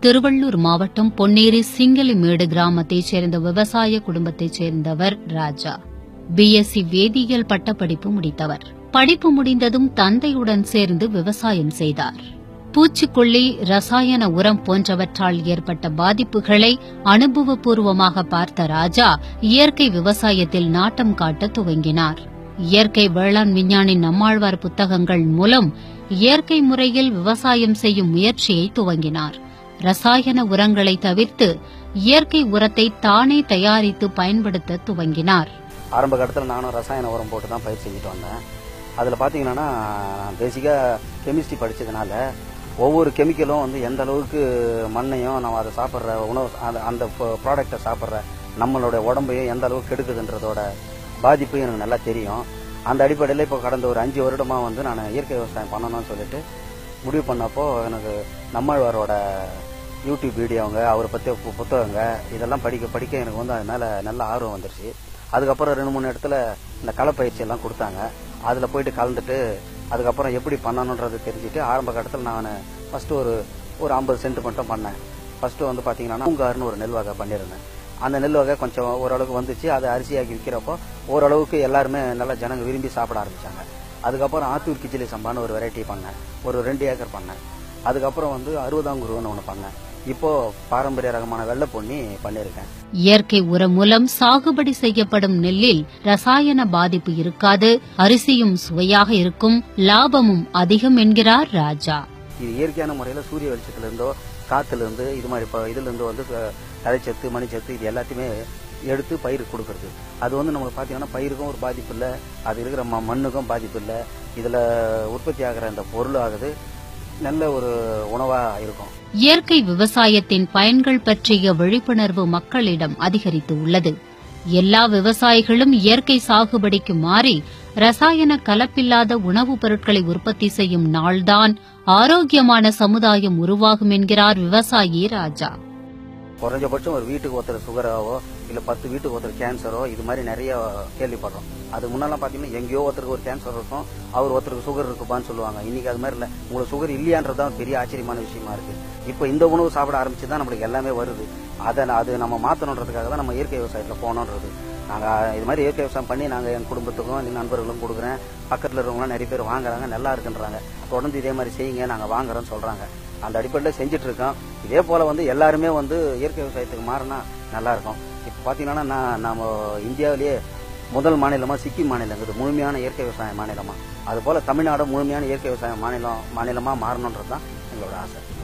திருவள்ளூர் மாவட்டம் பொன்னேரி சிங்கலிமேடு கிராமத்தைச் சேர்ந்த விவசாய குடும்பத்தைச் சேர்ந்தவர் ராஜா பிஎஸ்சி வேதியியல் பட்டப்படிப்பு முடித்தவர் படிப்பு முடிந்ததும் தந்தையுடன் சேர்ந்து விவசாயம் செய்தார் பூச்சிக்கொல்லி ரசாயன உரம் போன்றவற்றால் ஏற்பட்ட பாதிப்புகளை அனுபவபூர்வமாக பார்த்த ராஜா இயற்கை விவசாயத்தில் நாட்டம் காட்ட துவங்கினார் இயற்கை வேளாண் விஞ்ஞானி நம்மாழ்வார் புத்தகங்கள் மூலம் இயற்கை முறையில் விவசாயம் செய்யும் முயற்சியை துவங்கினார் ரசாயன உரங்களை தவிர்த்து இயற்கை உரத்தை தானே தயாரித்து பயன்படுத்த துவங்கினார் ஆரம்ப கட்டத்தில் நானும் ரசாயன உரம் போட்டு தான் பயிர் செஞ்சுட்டு வந்தேன் அதில் பார்த்தீங்கன்னா பேசிக்காக கெமிஸ்ட்ரி படித்ததுனால ஒவ்வொரு கெமிக்கலும் வந்து எந்த அளவுக்கு மண்ணையும் நம்ம அதை சாப்பிட்ற உணவு அந்த அந்த ப்ராடக்டை சாப்பிட்ற நம்மளோட உடம்பையும் எந்த அளவுக்கு கெடுக்குதுன்றதோட பாதிப்பு எனக்கு நல்லா தெரியும் அந்த அடிப்படையில் இப்போ கடந்த ஒரு அஞ்சு வருடமாக வந்து நான் இயற்கை விவசாயம் பண்ணணும்னு சொல்லிட்டு முடிவு பண்ணப்போ எனக்கு நம்மாழ்வாரோட யூடியூப் வீடியோங்க அவரை பற்றிய பு- புத்தகங்க இதெல்லாம் படிக்க படிக்க எனக்கு வந்து அது மேலே நல்ல ஆர்வம் வந்துருச்சு அதுக்கப்புறம் ரெண்டு மூணு இடத்துல இந்த களப்பயிற்சி எல்லாம் கொடுத்தாங்க அதில் போயிட்டு கலந்துட்டு அதுக்கப்புறம் எப்படி பண்ணணுன்றது தெரிஞ்சுட்டு ஆரம்ப கட்டத்தில் நான் ஃபஸ்ட்டு ஒரு ஒரு ஐம்பது சென்ட் மட்டும் பண்ணேன் ஃபஸ்ட்டு வந்து பார்த்தீங்கன்னா பூங்காருன்னு ஒரு நெல் வகை பண்ணியிருந்தேன் அந்த நெல் வகை கொஞ்சம் ஓரளவுக்கு வந்துச்சு அதை அரிசியாக்கி விற்கிறப்போ ஓரளவுக்கு எல்லாருமே நல்லா ஜனங்க விரும்பி சாப்பிட ஆரம்பிச்சாங்க அதுக்கப்புறம் ஆத்தூர் கிச்சிலி சம்பான்னு ஒரு வெரைட்டி பண்ணேன் ஒரு ரெண்டு ஏக்கர் பண்ணேன் அதுக்கப்புறம் வந்து அறுபதாங்குருவன்னு ஒன்று பண்ணேன் இப்போ பாரம்பரிய ரகமான வெள்ளை பொன்னி பண்ணியிருக்கேன் இயற்கை உரம் மூலம் சாகுபடி செய்யப்படும் நெல்லில் ரசாயன பாதிப்பு இருக்காது அரிசியும் சுவையாக இருக்கும் லாபமும் அதிகம் என்கிறார் ராஜா இது இயற்கையான முறையில் சூரிய வெளிச்சத்துல இருந்தோ காத்துல இருந்து இது மாதிரி இப்போ இதுல இருந்து வந்து அஹ், தழைச்சத்து மணிச்சத்து இது எல்லாத்தையுமே எடுத்து பயிர் கொடுக்கறது அது வந்து நமக்கு பார்த்தீங்கன்னா பயிருக்கும் ஒரு பாதிப்பு இல்லை அது இருக்கிற ம மண்ணுக்கும் பாதிப்பு இல்லை இதில் உற்பத்தி ஆகிற இந்த பொருள் ஆகுது நல்ல ஒரு உணவாக இருக்கும் இயற்கை விவசாயத்தின் பயன்கள் பற்றிய விழிப்புணர்வு மக்களிடம் அதிகரித்து உள்ளது எல்லா விவசாயிகளும் இயற்கை சாகுபடிக்கு மாறி ரசாயன கலப்பில்லாத உணவுப் பொருட்களை உற்பத்தி செய்யும் நாள்தான் ஆரோக்கியமான சமுதாயம் உருவாகும் என்கிறார் விவசாயி ராஜா குறைஞ்சபட்சம் ஒரு வீட்டுக்கு ஒருத்தர் சுகராவோ இல்லை பத்து வீட்டுக்கு ஒருத்தர் கேன்சரோ இது மாதிரி நிறைய கேள்விப்படுறோம் அது முன்னெல்லாம் பார்த்தீங்கன்னா எங்கேயோ ஒருத்தருக்கு ஒரு கேன்சர் இருக்கும் அவர் ஒருத்தருக்கு சுகர் இருக்குப்பான்னு சொல்லுவாங்க இன்னைக்கு அது மாதிரி இல்லை உங்களுக்கு சுகர் இல்லையான்றது தான் பெரிய ஆச்சரியமான விஷயமா இருக்கு இப்போ இந்த உணவு சாப்பிட ஆரம்பிச்சு தான் நம்மளுக்கு எல்லாமே வருது அதை நான் அது நம்ம மாற்றணுன்றதுக்காக தான் நம்ம இயற்கை விவசாயத்தில் போகணுன்றது நாங்கள் இது மாதிரி இயற்கை விவசாயம் பண்ணி நாங்கள் என் குடும்பத்துக்கும் என் நண்பர்களும் கொடுக்குறேன் பக்கத்தில் இருக்கிறவங்களாம் நிறைய பேர் வாங்குறாங்க நல்லா இருக்குன்றாங்க தொடர்ந்து இதே மாதிரி செய்யுங்க நாங்கள் வாங்குறோம்னு சொல்கிறாங்க அந்த அடிப்படையில் செஞ்சுட்டு இருக்கோம் இதே போல் வந்து எல்லாருமே வந்து இயற்கை விவசாயத்துக்கு மாறினா நல்லா இருக்கும் இப்போ பார்த்தீங்கன்னா நான் நம்ம இந்தியாவிலேயே முதல் மாநிலமாக சிக்கிம் மாநிலங்கிறது முழுமையான இயற்கை விவசாய மாநிலமாக அதுபோல் தமிழ்நாடு முழுமையான இயற்கை விவசாய மாநிலம் மாநிலமாக மாறணுன்றது தான் எங்களோட ஆசை